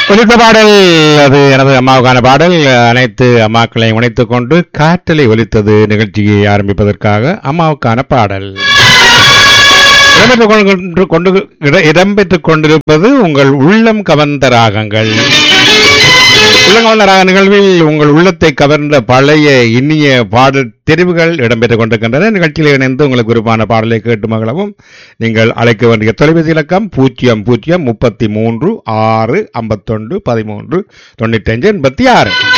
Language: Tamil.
ஒலித்த பாடல் அது எனது அம்மாவுக்கான பாடல் அனைத்து அம்மாக்களையும் இணைத்துக் கொண்டு காற்றலை ஒலித்தது நிகழ்ச்சியை ஆரம்பிப்பதற்காக அம்மாவுக்கான பாடல் இடம்பெற்றுக் கொண்டு கொண்டு இட- இடம்பெற்றுக் கொண்டிருப்பது உங்கள் உள்ளம் கவர்ந்த ராகங்கள் உள்ளம் கவர்ந்த ராக நிகழ்வில் உங்கள் உள்ளத்தை கவர்ந்த பழைய இனிய பாடல் தெரிவுகள் இடம்பெற்றுக் கொண்டிருக்கின்றன நிகழ்ச்சியில் இணைந்து உங்களுக்கு விருப்பமான பாடலை கேட்டு மகளவும் நீங்கள் அழைக்க வேண்டிய தொலைபேசி இலக்கம் பூஜ்ஜியம் பூஜ்ஜியம் முப்பத்தி மூன்று ஆறு ஐம்பத்தொன்று பதிமூன்று தொண்ணூற்றி அஞ்சு எண்பத்தி ஆறு